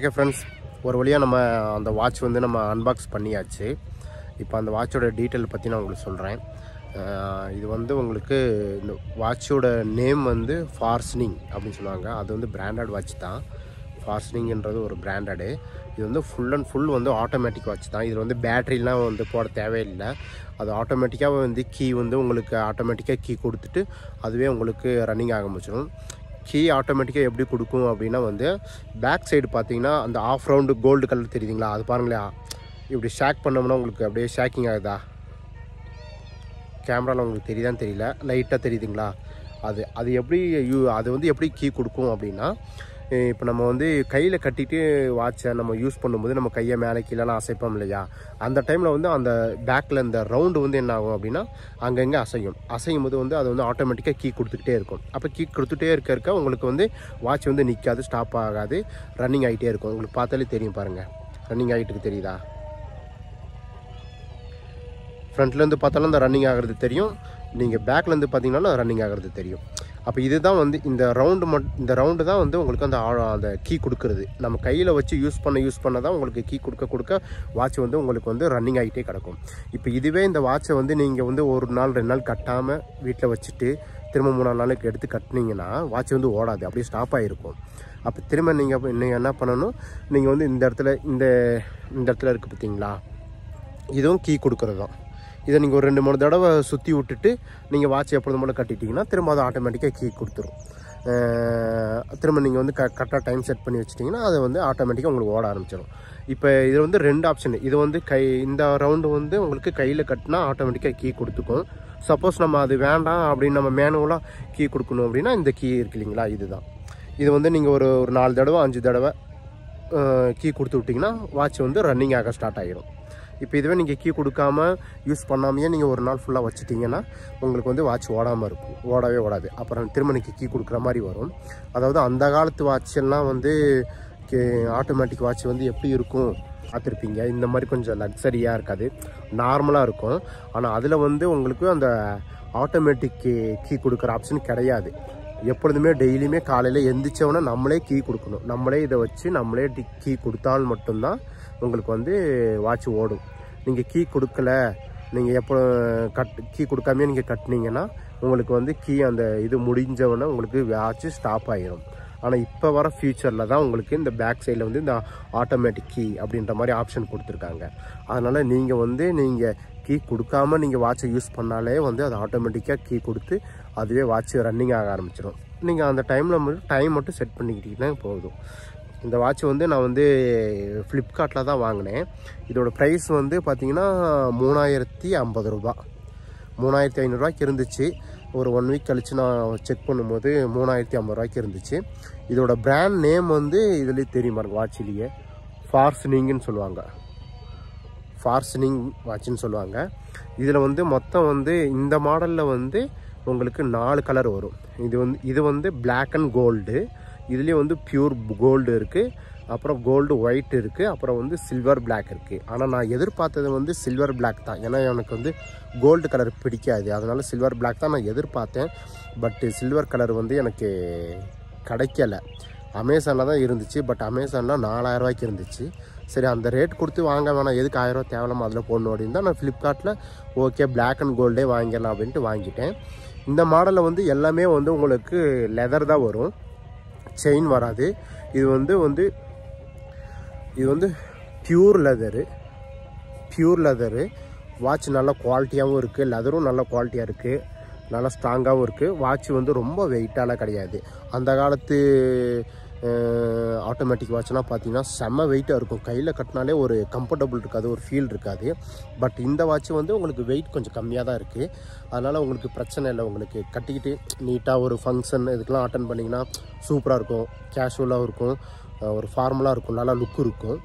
okay friends ஒரு வழியாக நம்ம அந்த வாட்ச் வந்து நம்ம அன்பாக்ஸ் பண்ணியாச்சு இப்போ அந்த வாட்சோட டீட்டெயில் பற்றி நான் உங்களுக்கு சொல்கிறேன் இது வந்து உங்களுக்கு இந்த வாட்சோட நேம் வந்து ஃபார்ஸ்னிங் அப்படின்னு சொல்லுவாங்க அது வந்து பிராண்டட் வாட்ச் தான் ஃபார்ஸ்னிங்ன்றது ஒரு பிராண்டடு இது வந்து ஃபுல் அண்ட் ஃபுல் வந்து ஆட்டோமேட்டிக் வாட்ச் தான் இதில் வந்து பேட்டரிலாம் வந்து போட தேவையில்லை அது ஆட்டோமேட்டிக்காக வந்து கீ வந்து உங்களுக்கு ஆட்டோமேட்டிக்காக கீ கொடுத்துட்டு அதுவே உங்களுக்கு ரன்னிங் ஆக முடிச்சிடும் கீ ஆட்டோமேட்டிக்காக எப்படி கொடுக்கும் அப்படின்னா வந்து பேக் சைடு பார்த்தீங்கன்னா அந்த ஆஃப் ரவுண்டு கோல்டு கலர் தெரியுதுங்களா அது பாருங்களேன் இப்படி ஷேக் பண்ணோம்னா உங்களுக்கு அப்படியே ஷேக்கிங் ஆகுதா கேமராவில் உங்களுக்கு தெரியுதான்னு தெரியல லைட்டாக தெரியுதுங்களா அது அது எப்படி யூ அது வந்து எப்படி கீ கொடுக்கும் அப்படின்னா இப்போ நம்ம வந்து கையில் கட்டிட்டு வாட்சை நம்ம யூஸ் பண்ணும்போது நம்ம கையை மேலே கீழெல்லாம் அசைப்போம் இல்லையா அந்த டைமில் வந்து அந்த பேக்கில் இந்த ரவுண்டு வந்து என்ன ஆகும் அப்படின்னா அங்கங்கே அசையும் அசையும் போது வந்து அது வந்து ஆட்டோமேட்டிக்காக கீ கொடுத்துக்கிட்டே இருக்கும் அப்போ கீ கொடுத்துட்டே இருக்க இருக்க உங்களுக்கு வந்து வாட்ச் வந்து நிற்காது ஸ்டாப் ஆகாது ரன்னிங் ஆகிட்டே இருக்கும் உங்களுக்கு பார்த்தாலே தெரியும் பாருங்கள் ரன்னிங் ஆகிட்டு தெரியுதா ஃப்ரண்ட்லேருந்து பார்த்தாலும் அந்த ரன்னிங் ஆகிறது தெரியும் நீங்கள் பேக்லேருந்து பார்த்தீங்கன்னாலும் ரன்னிங் ஆகிறது தெரியும் அப்போ இதுதான் வந்து இந்த ரவுண்டு மட் இந்த ரவுண்டு தான் வந்து உங்களுக்கு அந்த ஆ- அந்த கீ கொடுக்குறது நம்ம கையில் வச்சு யூஸ் பண்ண யூஸ் பண்ண தான் உங்களுக்கு கீ கொடுக்க கொடுக்க வாட்ச் வந்து உங்களுக்கு வந்து ரன்னிங் ஆகிட்டே கிடக்கும் இப்போ இதுவே இந்த வாட்சை வந்து நீங்கள் வந்து ஒரு நாள் ரெண்டு நாள் கட்டாமல் வீட்டில் வச்சுட்டு திரும்ப மூணாறு நாளுக்கு எடுத்து கட்டினீங்கன்னா வாட்ச் வந்து ஓடாது அப்படியே ஸ்டாப் ஆகிருக்கும் அப்போ திரும்ப நீங்கள் நீங்கள் என்ன பண்ணணும் நீங்கள் வந்து இந்த இடத்துல இந்த இந்த இடத்துல இருக்குது பார்த்தீங்களா இதுவும் கீ கொடுக்குறது தான் இதை நீங்கள் ஒரு ரெண்டு மூணு தடவை சுற்றி விட்டுட்டு நீங்கள் வாட்ச் எப்பொழுது போல கட்டிட்டீங்கன்னா திரும்ப அது ஆட்டோமேட்டிக்காக கீ கொடுத்துரும் அஹ் திரும்ப நீங்கள் வந்து க கரெக்டாக டைம் செட் பண்ணி வச்சிட்டிங்கன்னா அது வந்து ஆட்டோமேட்டிக்காக உங்களுக்கு ஓட ஆரம்பிச்சிடும் இப்போ இது வந்து ரெண்டு ஆப்ஷன் இது வந்து கை இந்த ரவுண்டு வந்து உங்களுக்கு கையில் கட்டினா ஆட்டோமேட்டிக்காக கீ கொடுத்துக்கும் சப்போஸ் நம்ம அது வேண்டாம் அப்படின்னு நம்ம மேனுவலாக கீ கொடுக்கணும் அப்படின்னா இந்த கீ இருக்கு இல்லைங்களா இதுதான் இது வந்து நீங்கள் ஒரு ஒரு நாலு தடவை அஞ்சு தடவை கீ கொடுத்து விட்டிங்கன்னா வாட்ச் வந்து ரன்னிங் ஆக ஸ்டார்ட் ஆகிடும் இப்போ இதுவே நீங்கள் கீ கொடுக்காம யூஸ் பண்ணாமையே நீங்கள் ஒரு நாள் ஃபுல்லாக வச்சுட்டிங்கன்னா உங்களுக்கு வந்து வாட்ச் ஓடாமல் இருக்கும் ஓடவே ஓடாது அப்புறம் திரும்ப நீங்கள் கீ கொடுக்குற மாதிரி வரும் அதாவது அந்த காலத்து வாட்ச் எல்லாம் வந்து ஆட்டோமேட்டிக் வாட்ச் வந்து எப்படி இருக்கும் பார்த்துருப்பீங்க இந்த மாதிரி கொஞ்சம் லக்ஸரியாக இருக்காது நார்மலாக இருக்கும் ஆனால் அதில் வந்து உங்களுக்கு அந்த ஆட்டோமேட்டிக் கீ கொடுக்குற ஆப்ஷன் கிடையாது எப்பொழுதுமே டெய்லியுமே காலையில் எந்திரிச்சவொடனே நம்மளே கீ கொடுக்கணும் நம்மளே இதை வச்சு நம்மளே டி கீ கொடுத்தால் மட்டும்தான் உங்களுக்கு வந்து வாட்ச் ஓடும் நீங்கள் கீ கொடுக்கல நீங்கள் எப்போ கட் கீ கொடுக்காமயே நீங்கள் கட்டினீங்கன்னா உங்களுக்கு வந்து கீ அந்த இது முடிஞ்சவொடனே உங்களுக்கு வாட்ச் ஸ்டாப் ஆகிரும் ஆனால் இப்போ வர ஃபியூச்சரில் தான் உங்களுக்கு இந்த பேக் சைடில் வந்து இந்த ஆட்டோமேட்டிக் கீ அப்படின்ற மாதிரி ஆப்ஷன் கொடுத்துருக்காங்க அதனால் நீங்கள் வந்து நீங்கள் கீ கொடுக்காம நீங்கள் வாட்சை யூஸ் பண்ணாலே வந்து அது ஆட்டோமேட்டிக்காக கீ கொடுத்து அதுவே வாட்ச் ரன்னிங் ஆக ஆரம்பிச்சிடும் நீங்கள் அந்த டைமில் மட்டும் டைம் மட்டும் செட் பண்ணிக்கிட்டீங்கன்னா போதும் இந்த வாட்ச் வந்து நான் வந்து ஃப்ளிப்கார்ட்டில் தான் வாங்கினேன் இதோட ப்ரைஸ் வந்து பார்த்தீங்கன்னா மூணாயிரத்தி ஐம்பது ரூபா மூணாயிரத்தி ஐநூறுரூவாய்க்கு இருந்துச்சு ஒரு ஒன் வீக் கழித்து நான் செக் பண்ணும்போது மூணாயிரத்தி ஐம்பது ரூபாய்க்கு இருந்துச்சு இதோட பிராண்ட் நேம் வந்து இதுலேயே தெரியும் பாருங்க வாட்சிலேயே ஃபார்ஸ்னிங்னு சொல்லுவாங்க ஃபார்ஸ்னிங் வாட்ச்னு சொல்லுவாங்க இதில் வந்து மொத்தம் வந்து இந்த மாடலில் வந்து உங்களுக்கு நாலு கலர் வரும் இது வந்து இது வந்து Black அண்ட் கோல்டு இதுலேயே வந்து பியூர் கோல்டு இருக்குது அப்புறம் கோல்டு ஒயிட் இருக்குது அப்புறம் வந்து சில்வர் Black இருக்குது ஆனால் நான் எதிர்பார்த்தது வந்து சில்வர் Black தான் ஏன்னா எனக்கு வந்து கோல்டு கலர் பிடிக்காது அதனால சில்வர் Black தான் நான் எதிர்பார்த்தேன் பட்டு சில்வர் கலர் வந்து எனக்கு கிடைக்கல அமேசானில் தான் இருந்துச்சு பட் அமேசானில் நாலாயிரம் ரூபாய்க்கு இருந்துச்சு சரி அந்த ரேட் கொடுத்து வாங்க வேணாம் எதுக்கு ஆயிரம் ரூபா தேவலாமா அதில் போடணும் அப்படின்னு தான் நான் ஃப்ளிப்கார்ட்டில் ஓகே Black அண்ட் கோல்டே வாங்கிடலாம் அப்படின்ட்டு வாங்கிட்டேன் இந்த மாடலில் வந்து எல்லாமே வந்து உங்களுக்கு லெதர் தான் வரும் செயின் வராது இது வந்து வந்து இது வந்து pure leather pure leather watch நல்ல குவாலிட்டியாகவும் இருக்குது லெதரும் நல்ல குவாலிட்டியாக இருக்குது நல்லா ஸ்ட்ராங்காகவும் இருக்குது வாட்ச் வந்து ரொம்ப வெயிட்டாலாம் கிடையாது அந்த காலத்து ஆட்டோமேட்டிக் வாட்ச்லாம் பார்த்தீங்கன்னா செம்ம வெயிட்டாக இருக்கும் கையில் கட்டினாலே ஒரு கம்ஃபர்டபுள் இருக்காது ஒரு ஃபீல் இருக்காது பட் இந்த வாட்ச் வந்து உங்களுக்கு வெயிட் கொஞ்சம் கம்மியாக தான் இருக்குது அதனால் உங்களுக்கு பிரச்சனை இல்லை உங்களுக்கு கட்டிக்கிட்டு நீட்டாக ஒரு ஃபங்க்ஷன் இதுக்கெலாம் அட்டன் பண்ணிங்கன்னா சூப்பராக இருக்கும் கேஷுவலாகவும் இருக்கும் அஹ் ஒரு ஃபார்மலாக இருக்கும் நல்லா லுக் இருக்கும்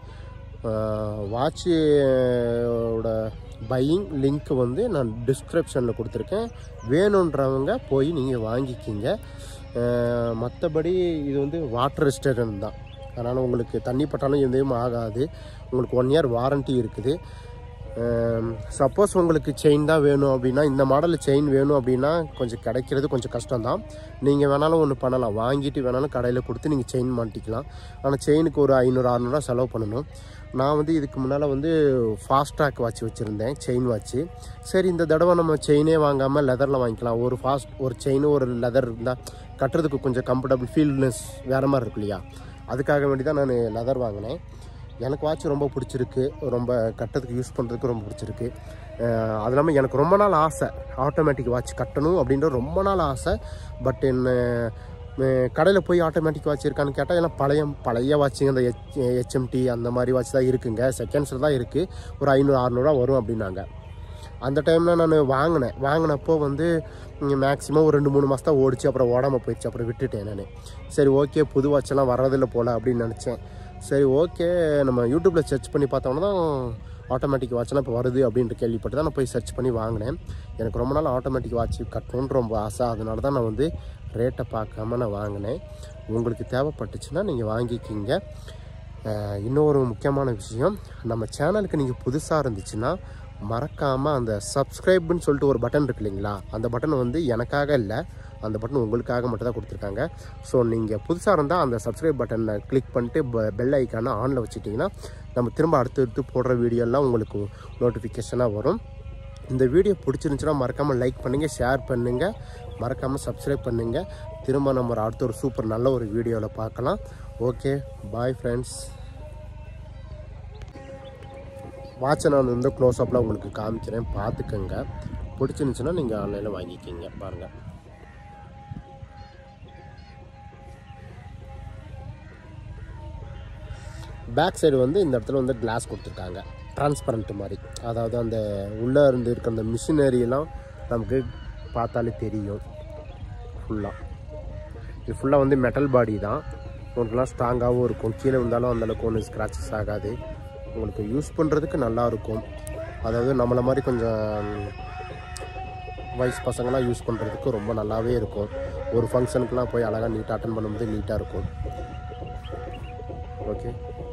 வாட்சோட பையிங் லிங்க் வந்து நான் டிஸ்கிரிப்ஷனில் கொடுத்துருக்கேன் வேணுன்றவங்க போய் நீங்கள் வாங்கிக்கிங்க மற்றபடி இது வந்து வாட்டர் ரெஸ்டாரண்ட் தான் அதனால் உங்களுக்கு தண்ணி பட்டாலும் எதுவும் ஆகாது உங்களுக்கு ஒன் இயர் வாரண்ட்டி இருக்குது சப்போஸ் உங்களுக்கு செயின் தான் வேணும் அப்படின்னா இந்த மாடலில் செயின் வேணும் அப்படின்னா கொஞ்சம் கிடைக்கிறது கொஞ்சம் கஷ்டம்தான் நீங்கள் வேணாலும் ஒன்று பண்ணலாம் வாங்கிட்டு வேணாலும் கடையில் கொடுத்து நீங்கள் செயின் மாட்டிக்கலாம் ஆனால் செயினுக்கு ஒரு ஐநூறு அறநூறுவா செலவு பண்ணணும் நான் வந்து இதுக்கு முன்னால் வந்து ஃபாஸ்ட் ட்ராக் வாட்ச் வச்சுருந்தேன் செயின் வாட்ச்சு சரி இந்த தடவை நம்ம செயினே வாங்காமல் லெதரில் வாங்கிக்கலாம் ஒரு ஃபாஸ்ட் ஒரு செயின் ஒரு லெதர் இருந்தால் கட்டுறதுக்கு கொஞ்சம் கம்ஃபர்டபுள் ஃபீல்னஸ் வேறு மாதிரி இருக்கு இல்லையா அதுக்காக வேண்டி தான் நான் லெதர் வாங்கினேன் எனக்கு வாட்ச் ரொம்ப பிடிச்சிருக்கு ரொம்ப கட்டத்துக்கு யூஸ் பண்ணுறதுக்கு ரொம்ப பிடிச்சிருக்கு அஹ் அது இல்லாமல் எனக்கு ரொம்ப நாள் ஆசை ஆட்டோமேட்டிக் வாட்ச் கட்டணும் அப்படின்ற ரொம்ப நாள் ஆசை பட் என்ன கடையில் போய் ஆட்டோமேட்டிக் வாட்ச் இருக்கான்னு கேட்டால் எல்லாம் பழைய பழைய வாட்சுங்க இந்த ஹெச் ஹெச்எம்டி அந்த மாதிரி வாட்ச் தான் இருக்குங்க செகண்ட்ஸில் தான் இருக்குது ஒரு ஐநூறு அறநூறுவா வரும் அப்படின்னாங்க அந்த டைமில் நான் வாங்கினேன் வாங்கினப்போ வந்து மேக்ஸிமம் ஒரு ரெண்டு மூணு மாதம் தான் ஓடிச்சு அப்புறம் ஓடாமல் போயிடுச்சு அப்புறம் விட்டுட்டேன் நான் சரி ஓகே புது வாட்செல்லாம் வர்றதில்ல போல் அப்படின்னு நினச்சேன் சரி ஓகே நம்ம யூடியூப்பில் சர்ச் பண்ணி பார்த்தோம்னா தான் ஆட்டோமேட்டிக் வாட்ச்லாம் இப்போ வருது அப்படின்ட்டு கேள்விப்பட்டு தான் நான் போய் சர்ச் பண்ணி வாங்கினேன் எனக்கு ரொம்ப நாள் ஆட்டோமேட்டிக் வாட்ச் கட்டணும்னு ரொம்ப ஆசை அதனால தான் நான் வந்து ரேட்டை பார்க்காம நான் வாங்கினேன் உங்களுக்கு தேவைப்பட்டுச்சுன்னா நீங்கள் வாங்கிக்கிங்க அஹ் இன்னொரு முக்கியமான விஷயம் நம்ம சேனலுக்கு நீங்கள் புதுசாக இருந்துச்சுன்னா மறக்காமல் அந்த சப்ஸ்கிரைப்னு சொல்லிட்டு ஒரு பட்டன் இருக்கு இல்லைங்களா அந்த பட்டன் வந்து எனக்காக இல்லை அந்த பட்டன் உங்களுக்காக மட்டும் தான் கொடுத்துருக்காங்க ஸோ நீங்கள் புதுசாக இருந்தால் அந்த சப்ஸ்கிரைப் பட்டனை கிளிக் பண்ணிட்டு பெல் ஐக்கானை ஆனில் வச்சுட்டிங்கன்னா நம்ம திரும்ப அடுத்து அடுத்து போடுற வீடியோலாம் உங்களுக்கு நோட்டிஃபிகேஷனாக வரும் இந்த வீடியோ பிடிச்சிருந்துச்சுன்னா மறக்காமல் லைக் பண்ணுங்கள் ஷேர் பண்ணுங்கள் மறக்காமல் சப்ஸ்கிரைப் பண்ணுங்கள் திரும்ப நம்ம ஒரு அடுத்த ஒரு சூப்பர் நல்ல ஒரு வீடியோவில் பார்க்கலாம் ஓகே பாய் ஃப்ரெண்ட்ஸ் வாட்சை நான் வந்து க்ளோஸ் அப்பில் உங்களுக்கு காமிக்கிறேன் பார்த்துக்கோங்க பிடிச்சிருந்துச்சுன்னா நீங்கள் ஆன்லைனில் வாங்கிக்கிங்க பாருங்கள் பேக் சைடு வந்து இந்த இடத்துல வந்து கிளாஸ் கொடுத்துருக்காங்க டிரான்ஸ்பரண்ட் மாதிரி அதாவது அந்த உள்ளே இருந்து இருக்க அந்த மிஷினரியெல்லாம் நமக்கு பார்த்தாலே தெரியும் ஃபுல்லாக இது ஃபுல்லாக வந்து மெட்டல் பாடி தான் உங்களுக்குலாம் ஸ்ட்ராங்காகவும் இருக்கும் கீழே விழுந்தாலும் அந்தளவுக்கு ஒன்றும் ஸ்க்ராச்சஸ் ஆகாது உங்களுக்கு யூஸ் பண்ணுறதுக்கு நல்லா இருக்கும் அதாவது நம்மளை மாதிரி கொஞ்சம் வயசு பசங்களாம் யூஸ் பண்ணுறதுக்கு ரொம்ப நல்லாவே இருக்கும் ஒரு ஃபங்க்ஷனுக்குலாம் போய் அழகாக நீட்டாக அட்டன் பண்ணும்போது நீட்டாக இருக்கும் ஓகே